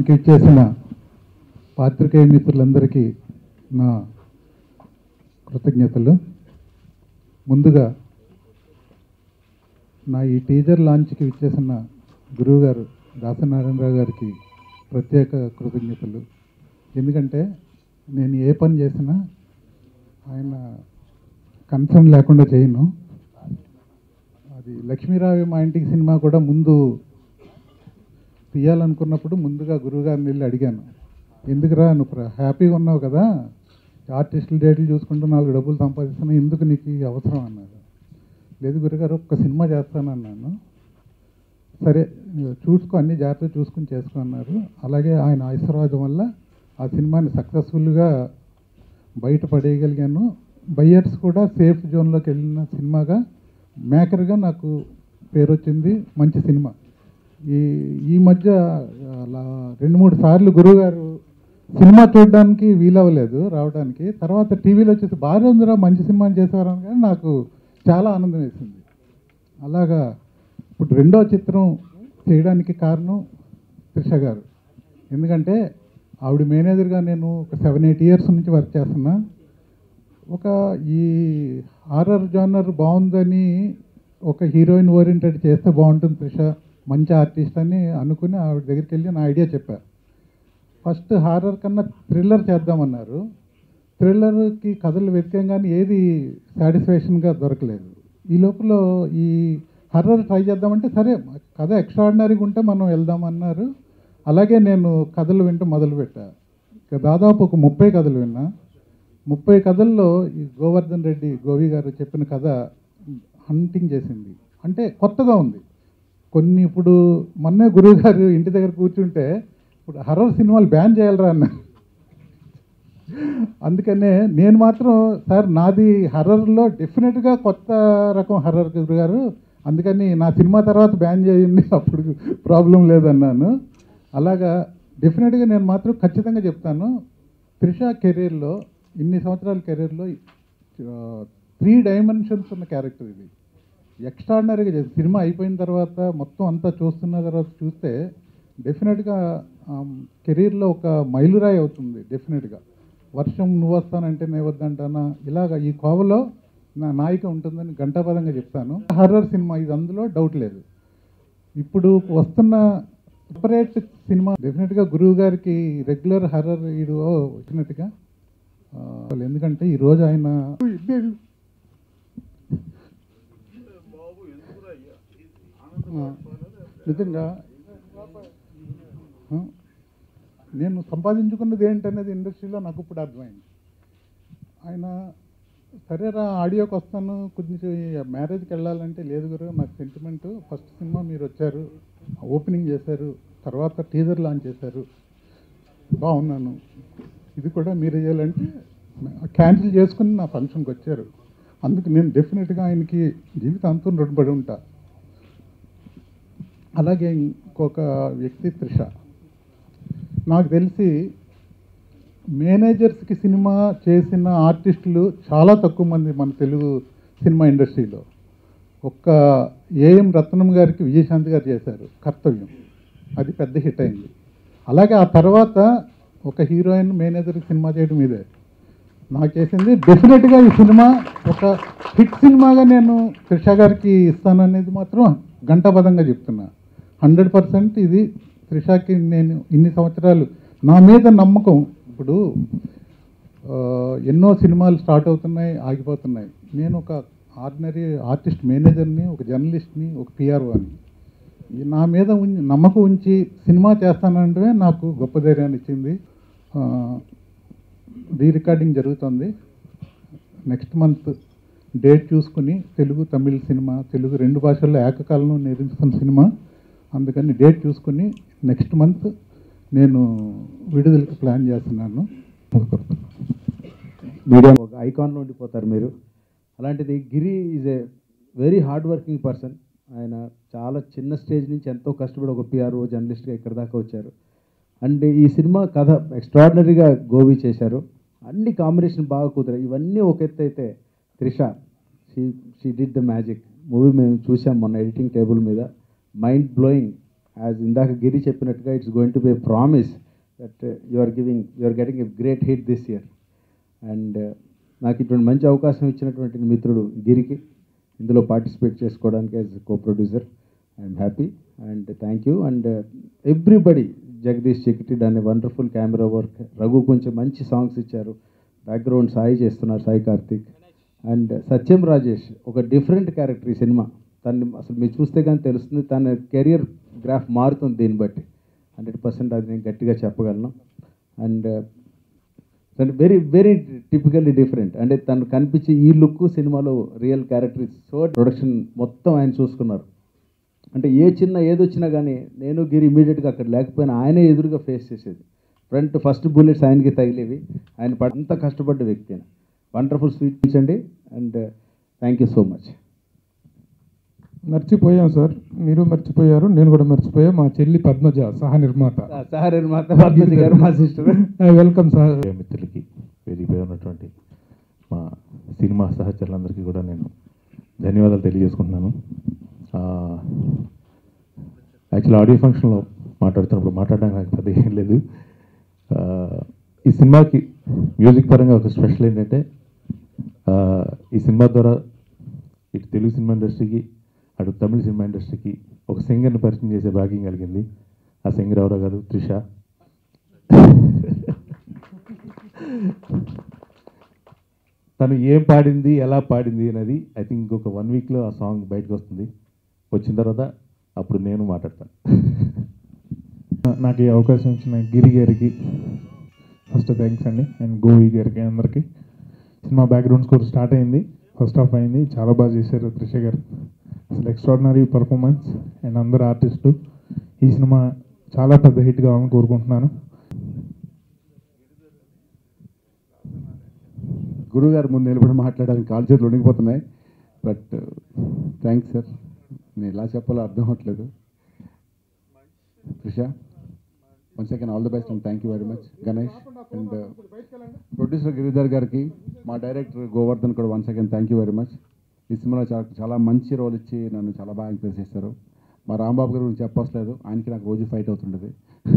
ఫంక్షన్కి ఇచ్చేసిన పాత్రికేయ మిత్రులందరికీ నా కృతజ్ఞతలు ముందుగా నా ఈ టీజర్ లాంచ్కి ఇచ్చేసిన గురువు గారు దాసనారాయణరావు గారికి ప్రత్యేక కృతజ్ఞతలు ఎందుకంటే నేను ఏ పని చేసినా ఆయన కన్సర్న్ లేకుండా చేయను అది లక్ష్మీరావి మా ఇంటికి సినిమా కూడా ముందు తీయాలనుకున్నప్పుడు ముందుగా గురువుగారిని వెళ్ళి అడిగాను ఎందుకురా నువ్వు ప్ర- హ్యాపీగా ఉన్నావు కదా ఆర్టిస్టుల డేట్లు చూసుకుంటూ నాలుగు డబ్బులు సంపాదిస్తున్నావు ఎందుకు నీకు ఈ అవసరం అన్నారు లేదు గురుగారు ఒక్క సినిమా చేస్తానన్నాను సరే చూసుకో అన్ని జాగ్రత్తగా చూసుకుని చేసుకో అన్నారు అలాగే ఆయన ఆశీర్వాదం వల్ల ఆ సినిమాని సక్సెస్ఫుల్గా బయట పడేయగలిగాను బయ్యర్స్ కూడా సేఫ్ జోన్లోకి వెళ్ళిన సినిమాగా మేకర్గా నాకు పేరు వచ్చింది మంచి సినిమా ఈ ఈ మధ్య అలా రెండు మూడు సార్లు గురువుగారు సినిమా చూడడానికి వీలవ్వలేదు రావడానికి తర్వాత టీవీలో వచ్చేసి బాగా ఉందిరా మంచి సినిమా చేసేవారు కానీ నాకు చాలా ఆనందం వేసింది అలాగా ఇప్పుడు రెండో చిత్రం చేయడానికి కారణం త్రిష గారు ఎందుకంటే ఆవిడ మేనేజర్గా నేను ఒక సెవెన్ ఎయిట్ ఇయర్స్ నుంచి వర్క్ చేస్తున్నా ఒక ఈ హారర్ జానర్ బాగుందని ఒక హీరోయిన్ ఓరియంటెడ్ చేస్తే బాగుంటుంది త్రిష మంచి ఆర్టిస్ట్ అని అనుకుని ఆవిడ దగ్గరికి వెళ్ళి నా ఐడియా చెప్పా ఫస్ట్ హారర్ కన్నా థ్రిల్లర్ చేద్దామన్నారు థ్రిల్లర్కి కథలు వెతికాం కానీ ఏది సాటిస్ఫాక్షన్గా దొరకలేదు ఈ లోపల ఈ హర్రర్ ట్రై చేద్దామంటే సరే కథ ఎక్స్ట్రాడినరీగా ఉంటే మనం వెళ్దామన్నారు అలాగే నేను కథలు వింటూ మొదలుపెట్టా ఇక దాదాపు ఒక ముప్పై కథలు విన్నా ముప్పై కథల్లో ఈ గోవర్ధన్ రెడ్డి గోవి గారు చెప్పిన కథ హంటింగ్ చేసింది అంటే కొత్తగా ఉంది కొన్ని ఇప్పుడు మొన్నే గురువు గారు ఇంటి దగ్గర కూర్చుంటే ఇప్పుడు హర్రర్ సినిమాలు బ్యాన్ చేయాలరా అన్నారు అందుకనే నేను మాత్రం సార్ నాది హర్రర్లో డెఫినెట్గా కొత్త రకం హర్రర్ గారు అందుకని నా సినిమా తర్వాత బ్యాన్ చేయండి అప్పుడు ప్రాబ్లం లేదన్నాను అలాగా డెఫినెట్గా నేను మాత్రం ఖచ్చితంగా చెప్తాను త్రిష కెరీర్లో ఇన్ని సంవత్సరాల కెరీర్లో త్రీ డైమెన్షన్స్ ఉన్న క్యారెక్టర్ ఇది ఎక్స్ట్రాడినరీగా చేసి సినిమా అయిపోయిన తర్వాత మొత్తం అంతా చూస్తున్న తర్వాత చూస్తే డెఫినెట్గా కెరీర్లో ఒక మైలురాయి అవుతుంది డెఫినెట్గా వర్షం నువ్వు వస్తానంటే నేను వద్దంటానా ఇలాగ ఈ కోవలో నా నాయిక ఉంటుందని గంటాపదంగా చెప్తాను హర్రర్ సినిమా ఇది అందులో డౌట్ లేదు ఇప్పుడు వస్తున్న సపరేట్ సినిమా డెఫినెట్గా గురువు గారికి రెగ్యులర్ హర్రర్ ఈడు వచ్చినట్టుగా ఆ, ఎందుకంటే ఈరోజు ఆయన ఆ, నిజంగా ఆ, నేను సంపాదించుకున్నది ఏంటనేది ఇండస్ట్రీలో నాకు ఇప్పుడు అర్థమైంది ఆయన సరేరా ఆడియోకి వస్తాను కొంచెం మ్యారేజ్కి వెళ్ళాలంటే లేదు గురు నాకు సెంటిమెంట్ ఫస్ట్ సినిమా మీరు వచ్చారు ఓపెనింగ్ చేశారు తర్వాత టీజర్ లాంచ్ చేశారు బాగున్నాను ఇది కూడా మీరు చేయాలంటే క్యాన్సిల్ చేసుకుని నా ఫంక్షన్కి వచ్చారు అందుకు నేను డెఫినెట్గా ఆయనకి జీవితాంతం రుణపడి ఉంటా అలాగే ఇంకొక వ్యక్తి త్రిష నాకు తెలిసి మేనేజర్స్కి సినిమా చేసిన ఆర్టిస్టులు చాలా తక్కువ మంది మన తెలుగు సినిమా ఇండస్ట్రీలో ఒక్క ఏఎం రత్నం గారికి విజయశాంతి గారు చేశారు కర్తవ్యం అది పెద్ద హిట్ అయింది అలాగే ఆ తర్వాత ఒక హీరోయిన్ మేనేజర్ సినిమా చేయడం ఇదే నాకు చేసింది డెఫినెట్గా ఈ సినిమా ఒక హిట్ సినిమాగా నేను త్రిష గారికి ఇస్తాననేది మాత్రం గంటాపదంగా చెప్తున్నా హండ్రెడ్ పర్సెంట్ ఇది త్రిషకి నేను ఇన్ని సంవత్సరాలు నా మీద నమ్మకం ఇప్పుడు ఆ, ఎన్నో సినిమాలు స్టార్ట్ అవుతున్నాయి ఆగిపోతున్నాయి నేను ఒక ఆర్డినరీ ఆర్టిస్ట్ మేనేజర్ని ఒక జర్నలిస్ట్ని ఒక పిఆర్ఓ అని ఈ నా మీద ఉం- నమ్మకం ఉంచి సినిమా చేస్తానంటే నాకు గొప్ప ధైర్యాన్ని ఇచ్చింది రీ రికార్డింగ్ జరుగుతుంది నెక్స్ట్ మంత్ డేట్ చూసుకుని తెలుగు తమిళ్ సినిమా తెలుగు రెండు భాషల్లో ఏకకాలంలో నిర్మిస్తున్న సినిమా అందుకని డేట్ చూసుకుని నెక్స్ట్ మంత్ నేను విడుదలకి ప్లాన్ చేస్తున్నాను మీడియా ఒక ఐకాన్లో ఉండిపోతారు మీరు అలాంటిది Giri is a very hard working person ఆయన చాలా చిన్న స్టేజ్ నుంచి ఎంతో కష్టపడి ఒక పిఆర్ఓ జర్నలిస్ట్గా ఇక్కడ దాకా వచ్చారు అండ్ ఈ సినిమా కథ ఎక్స్ట్రాడినరీగా గోవి చేశారు అన్ని కాంబినేషన్ బాగా కుదిరాయి ఇవన్నీ ఒక ఎత్తు అయితే Trisha she she did the magic movie మేము చూసాం మొన్న ఎడిటింగ్ టేబుల్ మీద మైండ్ బ్లోయింగ్ యాజ్ ఇందాక గిరి చెప్పినట్టుగా it's going to be promise that you are giving you are getting a great hit this year and నాకు ఇటువంటి మంచి అవకాశం ఇచ్చినటువంటి మిత్రుడు గిరికి ఇందులో పార్టిసిపేట్ చేసుకోవడానికి as co producer I'm happy and thank you and everybody Jagadeesh Chikiti అనే వండర్ఫుల్ కెమెరా వర్క్ రఘు కొంచెం మంచి సాంగ్స్ ఇచ్చారు బ్యాక్గ్రౌండ్ సాయి చేస్తున్నారు సాయి కార్తిక్ అండ్ సత్యం రాజేష్ ఒక డిఫరెంట్ క్యారెక్టర్ ఈ సినిమా తన్ని అసలు మీరు చూస్తే కానీ తెలుస్తుంది తన కెరియర్ గ్రాఫ్ మారుతుంది దీన్ని బట్టి హండ్రెడ్ పర్సెంట్ అది నేను గట్టిగా చెప్పగలను అండ్ తను వెరీ వెరీ టిపికల్లీ డిఫరెంట్ అంటే తను కనిపించే ఈ లుక్ సినిమాలో రియల్ క్యారెక్టర్ సో ప్రొడక్షన్ మొత్తం ఆయన చూసుకున్నారు అంటే ఏ చిన్న ఏదొచ్చినా కానీ నేను గిరి ఇమీడియట్గా అక్కడ లేకపోయినా ఆయనే ఎదురుగా ఫేస్ చేసేది ఫ్రంట్ ఫస్ట్ బుల్లెట్స్ ఆయనకి తగిలేవి ఆయన ప- అంత కష్టపడ్డ వ్యక్తి ఆయన వండర్ఫుల్ స్వీట్ ఇచ్చండి and thank you so much మర్చిపోయాం సార్ మీరు మర్చిపోయారు నేను కూడా మర్చిపోయా మా చెల్లి పద్మజ సహ నిర్మాత సహా నిర్మాత పద్మజి గారు మా సిస్టర్ వెల్కమ్ సార్ ప్రియ మిత్రులకి వేదికపై ఉన్నటువంటి మా సినిమా సహచరులందరికీ కూడా నేను ధన్యవాదాలు తెలియజేసుకుంటున్నాను యాక్చువల్ ఆడియో ఫంక్షన్లో మాట్లాడుతున్నప్పుడు మాట్లాడడానికి నాకు పెద్ద ఏం లేదు ఆ, ఈ సినిమాకి మ్యూజిక్ పరంగా ఒక స్పెషల్ ఏంటంటే ఆ, ఈ సినిమా ద్వారా ఇటు తెలుగు సినిమా ఇండస్ట్రీకి అటు తమిళ సినిమా ఇండస్ట్రీకి ఒక సింగర్ని పరిచయం చేసే భాగ్యం కలిగింది ఆ సింగర్ ఎవరో కాదు త్రిష తను ఏం పాడింది ఎలా పాడింది అనేది ఐ థింక్ ఇంకొక వన్ వీక్లో ఆ సాంగ్ బయటకు వస్తుంది వచ్చిన తర్వాత అప్పుడు నేను మాట్లాడతాను నాకు ఈ అవకాశం ఇచ్చిన గిరి గారికి ఫస్ట్ థ్యాంక్స్ అండి అండ్ గోవి గారికి అందరికి సినిమా బ్యాక్గ్రౌండ్ స్కోర్ స్టార్ట్ అయింది ఫస్ట్ హాఫ్ అయింది చాలా బాగా చేశారు త్రిష గారు అసలు ఎక్స్ట్రాడినరీ పర్ఫార్మెన్స్ అండ్ అందరు ఆర్టిస్టులు ఈ సినిమా చాలా పెద్ద హిట్ కావాలని కోరుకుంటున్నాను గురుగారు ముందు నిలబడి మాట్లాడడానికి కాలు చేతులు ఉడికిపోతున్నాయి బట్ థ్యాంక్స్ సార్ నేను ఎలా చెప్పాలో అర్థం అవ్వట్లేదు Trisha once second all the best and thank you very much Ganesh and producer Giridhar గారికి మా డైరెక్టర్ గోవర్ధన్ కూడా once second thank you very much ఈ సినిమాలో చాలా చాలా మంచి రోల్ ఇచ్చి నన్ను చాలా బాగా ఎంకరేజ్ చేశారు మా రాంబాబు గారి గురించి చెప్పట్లేదు ఆయనకి నాకు రోజు ఫైట్ అవుతుండేది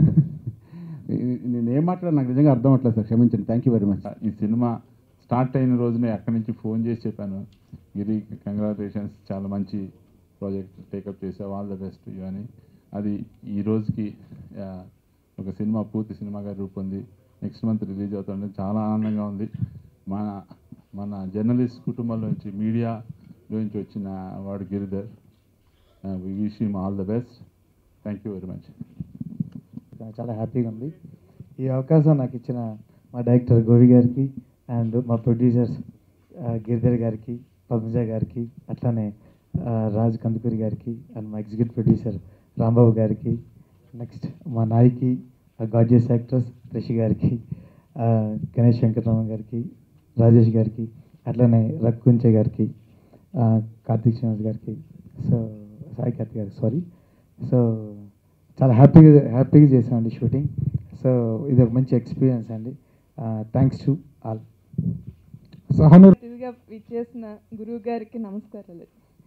నేను ఏం మాట్లాడాను నాకు నిజంగా అర్థం అవ్వట్లేదు సార్ క్షమించండి థ్యాంక్ యూ వెరీ మచ్ ఈ సినిమా స్టార్ట్ అయిన రోజునే అక్కడి నుంచి ఫోన్ చేసి చెప్పాను గిరి కంగ్రాచులేషన్స్ చాలా మంచి ప్రాజెక్ట్ టేకప్ చేసావు ఆల్ ద బెస్ట్ యూ అని అది ఈ రోజుకి ఆ, ఒక సినిమా పూర్తి సినిమాగా రూపొంది నెక్స్ట్ మంత్ రిలీజ్ అవుతుంది చాలా ఆనందంగా ఉంది మన మన జర్నలిస్ట్ కుటుంబంలో నుంచి మీడియాలో నుంచి వచ్చిన వాడు Giridhar we wish him all the best thank you very much చాలా హ్యాపీగా ఉంది ఈ అవకాశం నాకు ఇచ్చిన మా డైరెక్టర్ గోవి గారికి అండ్ మా ప్రొడ్యూసర్స్ గిరిధర్ గారికి పద్మజ గారికి అట్లానే ఆ, రాజ్ కందుకూరి గారికి అండ్ మా ఎగ్జిక్యూటివ్ ప్రొడ్యూసర్ రాంబాబు గారికి నెక్స్ట్ మా నాయకి గాడ్జియస్ యాక్ట్రెస్ రిషి గారికి ఆ, గణేష్ వెంకటరామన్ గారికి రాజేష్ గారికి అట్లానే రక్కుంచే గారికి ఆ, కార్తీక్ శ్రీనివాస్ గారికి సో సాయి కార్తీక్ గారికి సారీ సో చాలా హ్యాపీగా హ్యాపీగా చేసామండి షూటింగ్ సో ఇది ఒక మంచి ఎక్స్పీరియన్స్ అండి థ్యాంక్స్ టు ఆల్ సహనిర్ అతిథిగా విచ్చేసిన గురువు గారికి నమస్కారాలు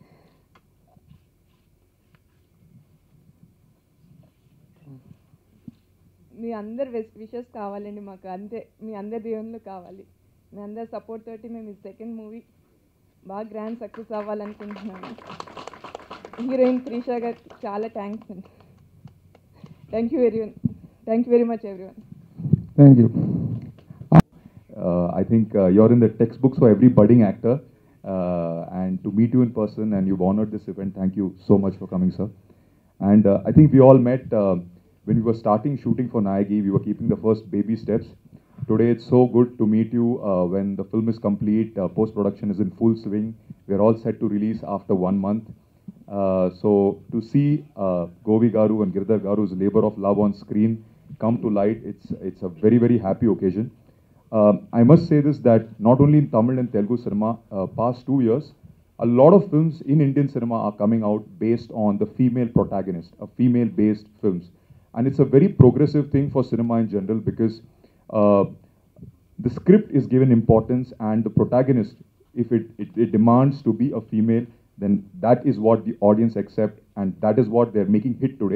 మీ అందరి విషెస్ కావాలండి మాకు అంతే మీ అందరి దీవెనలు కావాలి మీ అందరి సపోర్ట్ తోటి మేము ఈ సెకండ్ మూవీ బాగా గ్రాండ్ సక్సెస్ అవ్వాలనుకుంటున్నాము హీరోయిన్ త్రిషా గారికి చాలా థ్యాంక్స్ అండి thank you very thank you very much every thank you Uh, I think uh, you're in the textbooks for every budding actor. Uh, and to meet you in person, and you've honored this event. Thank you so much for coming, sir. And uh, I think we all met uh, when we were starting shooting for Nayagi. We were keeping the first baby steps. Today, it's so good to meet you uh, when the film is complete, uh, post production is in full swing. We're all set to release after one month. Uh, so, to see uh, Govi Garu and Girdhar Garu's labor of love on screen come to light, it's, it's a very, very happy occasion. Um, I must say this that not only in Tamil and Telugu cinema, uh, past two years, a lot of films in Indian cinema are coming out based on the female protagonist, a female based films. And it's a very progressive thing for cinema in general because uh, the script is given importance and the protagonist, if it, it, it demands to be a female, then that is what the audience accept and that is what they're making hit today.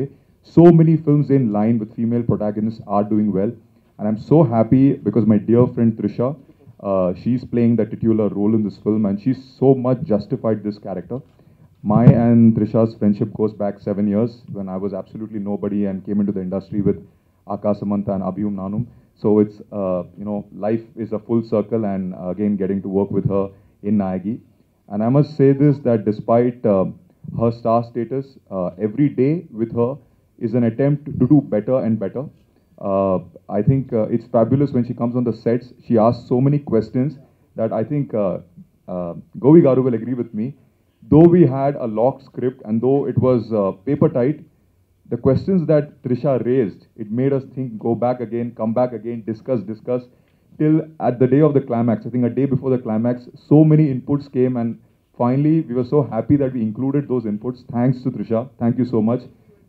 so many films in line with female protagonists are doing well. And I'm so happy because my dear friend Trisha, uh, she's playing the titular role in this film and she's so much justified this character. My and Trisha's friendship goes back seven years when I was absolutely nobody and came into the industry with Akasamanta and Abhyum Nanum. So it's, uh, you know, life is a full circle and uh, again getting to work with her in Nayagi. And I must say this that despite uh, her star status, uh, every day with her is an attempt to do better and better. Uh, I think uh, it's fabulous when she comes on the sets. She asks so many questions that I think uh, uh, Govi Garu will agree with me. Though we had a locked script and though it was uh, paper tight, the questions that Trisha raised, it made us think, go back again, come back again, discuss, discuss, till at the day of the climax. I think a day before the climax, so many inputs came, and finally, we were so happy that we included those inputs. Thanks to Trisha. Thank you so much.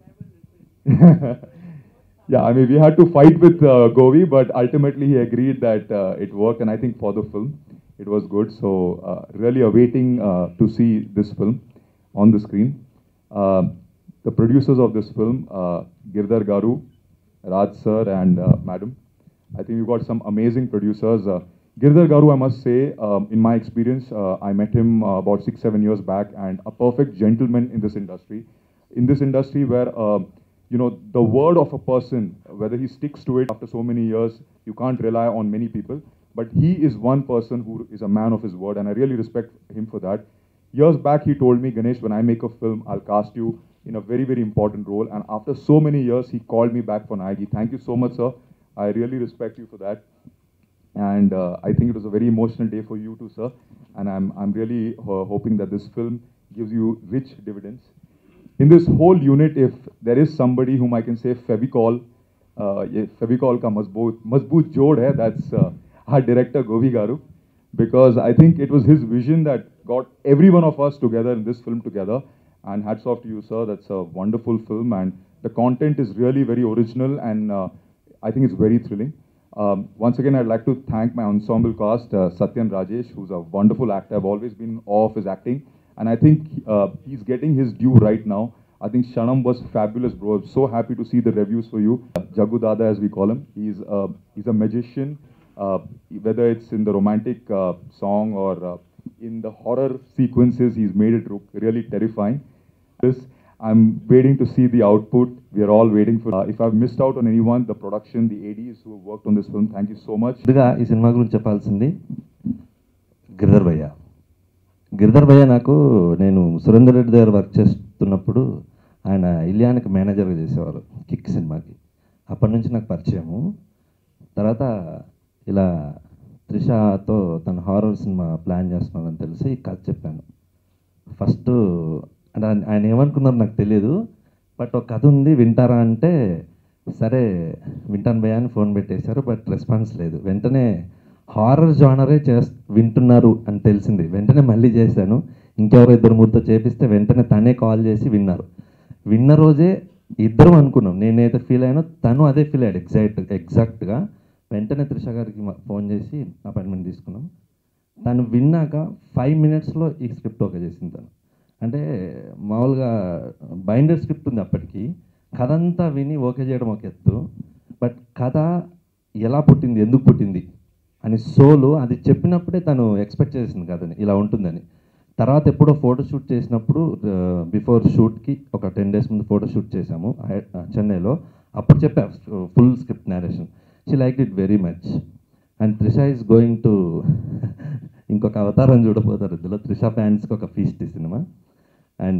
yeah, I mean, we had to fight with uh, Govi, but ultimately he agreed that uh, it worked, and I think for the film, it was good. So, uh, really awaiting uh, to see this film on the screen. Uh, the producers of this film, uh, Girdhar Garu, Raj sir, and uh, madam. I think we've got some amazing producers. Uh, Girdhar Garu, I must say, um, in my experience, uh, I met him uh, about six, seven years back, and a perfect gentleman in this industry. In this industry where, uh, you know, the word of a person, whether he sticks to it after so many years, you can't rely on many people. But he is one person who is a man of his word, and I really respect him for that. Years back, he told me, Ganesh, when I make a film, I'll cast you in a very, very important role. And after so many years, he called me back for Nagi. Thank you so much, sir. I really respect you for that. And uh, I think it was a very emotional day for you too, sir. And I'm, I'm really uh, hoping that this film gives you rich dividends. In this whole unit, if there is somebody whom I can say Fevicol, uh, ये Fevicol का मजबूत मजबूत जोड़ है, that's uh, our director Govi Garu. Because I think it was his vision that got every one of us together in this film together. And hats off to you, sir. That's a wonderful film, and the content is really very original, and uh, I think it's very thrilling. Um, once again, I'd like to thank my ensemble cast, uh, Satyan Rajesh, who's a wonderful actor. I've always been awe of his acting, and I think uh, he's getting his due right now. I think Shanam was fabulous, bro. I'm so happy to see the reviews for you. Jagu Dada, as we call him, he's uh, he's a magician. Uh, whether it's in the romantic uh, song or uh, in the horror sequences, he's made it look really terrifying. This, I'm waiting to see the output. We are all waiting for. Uh, if I've missed out on anyone, the production, the ADs who have worked on this film, thank you so much. ముందుగా ఈ cinema గురించి చెప్పాల్సింది గిరిధర్ భయ్య గిరిధర్ భయ్య నాకు నేను సురేందర్ రెడ్డి దగ్గర work చేస్తున్నప్పుడు ఆయన ఇలియానికి మేనేజర్గా చేసేవారు కిక్ సినిమాకి అప్పటి నుంచి నాకు పరిచయము తర్వాత ఇలా త్రిషతో తన హారర్ సినిమా ప్లాన్ చేస్తున్నాడని తెలిసి కథ చెప్పాను ఫస్ట్ అంటే ఆయన- ఆయన ఏమనుకున్నారు నాకు తెలియదు బట్ ఒక కథ ఉంది వింటారా అంటే సరే వింటాను భయ్యా అని ఫోన్ పెట్టేశారు బట్ రెస్పాన్స్ లేదు వెంటనే హారర్ జానరే చేస్ వింటున్నారు అని తెలిసింది వెంటనే మళ్ళీ చేశాను ఇంకెవరో ఇద్దరు ముగ్గురితో చేపిస్తే వెంటనే తనే కాల్ చేసి విన్నారు విన్న రోజే ఇద్దరం అనుకున్నాం నేనైతే ఫీల్ అయినా తను అదే ఫీల్ అయ్యాడు ఎగ్జాక్ట్ ఎగ్జాక్ట్గా వెంటనే త్రిష గారికి మ- ఫోన్ చేసి అపాయింట్మెంట్ తీసుకున్నాం తను విన్నాక ఫైవ్ మినిట్స్లో ఈ స్క్రిప్ట్ ఓకే చేసింది తను అంటే మామూలుగా బైండర్ స్క్రిప్ట్ ఉంది అప్పటికి కథ అంతా విని ఓకే చేయడం ఒక ఎత్తు బట్ కథ ఎలా పుట్టింది ఎందుకు పుట్టింది అని సోలు అది చెప్పినప్పుడే తను ఎక్స్పెక్ట్ చేసింది కథని ఇలా ఉంటుందని తర్వాత ఎప్పుడో ఫోటో షూట్ చేసినప్పుడు బిఫోర్ షూట్కి ఒక టెన్ డేస్ ముందు ఫోటో షూట్ చేశాము హై- ఆ, చెన్నైలో అప్పుడు చెప్పా full script narration she like it very much and Trisha is going to ఇంకొక అవతారం చూడబోతారు ఇందులో త్రిష ఫ్యాన్స్కి ఒక ఫీస్ట్ ఈ సినిమా అండ్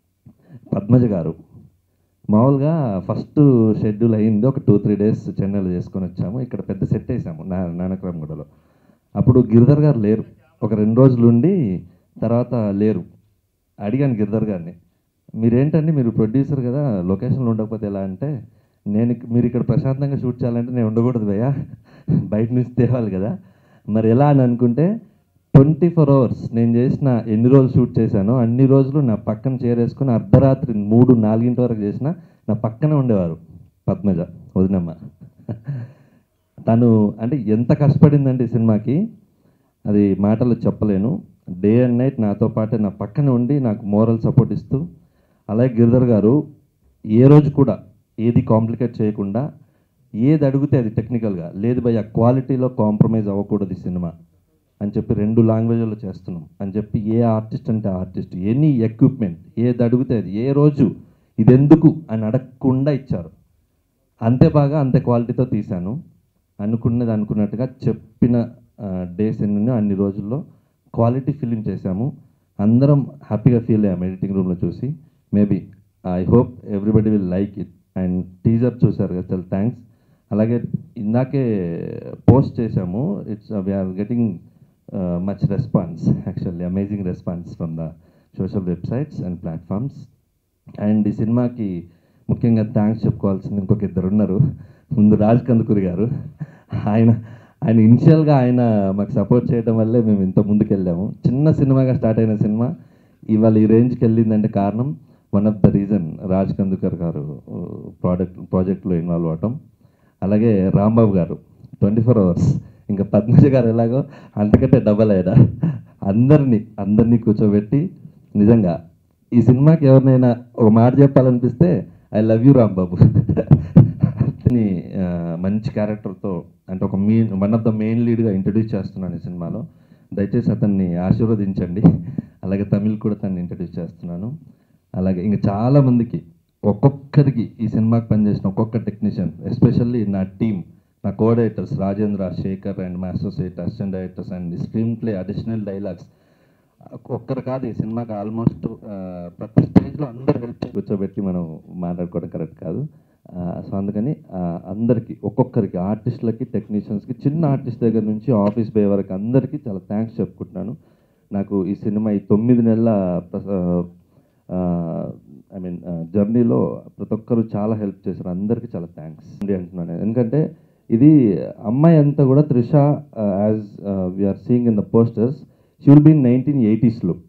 పద్మజ గారు మామూలుగా ఫస్ట్ షెడ్యూల్ అయింది ఒక టూ త్రీ డేస్ చెన్నైలో చేసుకొని వచ్చాము ఇక్కడ పెద్ద సెట్ వేసాము నా నానక్రామ్గూడలో అప్పుడు గిరిధర్ గారు లేరు ఒక రెండు రోజులు ఉండి తర్వాత లేరు అడిగాను గిరిధర్ గారిని మీరేంటండి మీరు ప్రొడ్యూసర్ కదా లొకేషన్లో ఉండకపోతే ఎలా అంటే నేను ఇక్- మీరు ఇక్కడ ప్రశాంతంగా షూట్ చేయాలంటే నేను ఉండకూడదు భయ్యా బయట నుంచి తేవాలి కదా మరి ఎలా అని అనుకుంటే ట్వంటీ ఫోర్ అవర్స్ నేను చేసిన ఎన్ని రోజులు షూట్ చేశానో అన్ని రోజులు నా పక్కన చేరేసుకుని అర్ధరాత్రి మూడు నాలుగింటి వరకు చేసిన నా పక్కనే ఉండేవారు పద్మజ వదినమ్మ తను అంటే ఎంత కష్టపడిందంటే ఈ సినిమాకి అది మాటలు చెప్పలేను డే అండ్ నైట్ నాతో పాటే నా పక్కన ఉండి నాకు మోరల్ సపోర్ట్ ఇస్తూ అలాగే గిరిధర్ గారు ఏ రోజు కూడా ఏది కాంప్లికేట్ చేయకుండా ఏది అడిగితే అది టెక్నికల్గా లేదు భయ్య క్వాలిటీలో కాంప్రమైజ్ అవ్వకూడదు ఈ సినిమా అని చెప్పి రెండు లాంగ్వేజ్లో చేస్తున్నాం అని చెప్పి ఏ ఆర్టిస్ట్ అంటే ఆర్టిస్ట్ ఎనీ ఎక్విప్మెంట్ ఏది అడిగితే అది ఏ రోజు ఇదెందుకు అని అడగకుండా ఇచ్చారు అంతే బాగా అంతే క్వాలిటీతో తీశాను అనుకున్నది అనుకున్నట్టుగా చెప్పిన డేస్ ఎన్ని అన్ని రోజుల్లో క్వాలిటీ ఫిలిం చేశాము అందరం హ్యాపీగా ఫీల్ అయ్యాము ఎడిటింగ్ రూమ్లో చూసి maybe I hope everybody will like it and teaser చూసారు కదా చాలా థ్యాంక్స్ అలాగే ఇందాకే పోస్ట్ చేశాము it's we're getting much response actually amazing response from the social websites and platforms and ఈ సినిమాకి ముఖ్యంగా థ్యాంక్స్ చెప్పుకోవాల్సింది ఇంకొక ఇద్దరు ఉన్నారు ముందు రాజ్ కందుకూరి గారు ఆయన ఆయన ఇనిషియల్గా ఆయన మాకు సపోర్ట్ చేయడం వల్లే మేము ఇంత ముందుకు వెళ్ళాము చిన్న సినిమాగా స్టార్ట్ అయిన సినిమా ఇవాళ ఈ రేంజ్కి వెళ్ళిందంటే కారణం one of the reason Raj Kandukur గారు ప్రోడక్ట్ ప్రాజెక్ట్లో ఇన్వాల్వ్ అవటం అలాగే రాంబాబు గారు ట్వంటీ ఫోర్ అవర్స్ ఇంకా పద్మజ గారు ఎలాగో అంతకంటే డబల్ అయినా అందరినీ అందరినీ కూర్చోబెట్టి నిజంగా ఈ సినిమాకి ఎవరినైనా ఒక మాట చెప్పాలనిపిస్తే ఐ లవ్ యూ రాంబాబు అతని ఆ, మంచి క్యారెక్టర్తో అంటే ఒక main one of the main లీడ్గా ఇంట్రడ్యూస్ చేస్తున్నాను ఈ సినిమాలో దయచేసి అతన్ని ఆశీర్వదించండి అలాగే తమిళ్ కూడా తను ఇంట్రడ్యూస్ చేస్తున్నాను అలాగే ఇంకా చాలా మందికి ఒక్కొక్కరికి ఈ సినిమాకి పనిచేసిన ఒక్కొక్క టెక్నీషియన్ ఎస్పెషల్లీ నా టీమ్ నా కోడైటర్స్ రాజేంద్ర శేఖర్ అండ్ మా associate assistant directors and screenplay additional dialogues ఒక్కరు కాదు ఈ సినిమాకి ఆల్మోస్ట్ ప్రతి స్టేజ్లో అందరు హెల్ప్ కూర్చోబెట్టి మనం మాట్లాడుకోవడం కరెక్ట్ కాదు సో అందుకని ఆ, అందరికీ ఒక్కొక్కరికి ఆర్టిస్టులకి టెక్నీషియన్స్కి చిన్న ఆర్టిస్ట్ దగ్గర నుంచి ఆఫీస్ బే వరకు అందరికీ చాలా థ్యాంక్స్ చెప్పుకుంటున్నాను నాకు ఈ సినిమా ఈ తొమ్మిది నెలల ఐ మీన్ జర్నీలో ప్రతి ఒక్కరు చాలా హెల్ప్ చేశారు అందరికీ చాలా థ్యాంక్స్ అంటున్నాను ఎందుకంటే ఇది అమ్మాయి అంతా కూడా Trisha as we're seeing in the posters she will be nineteen ఎయిటీస్లో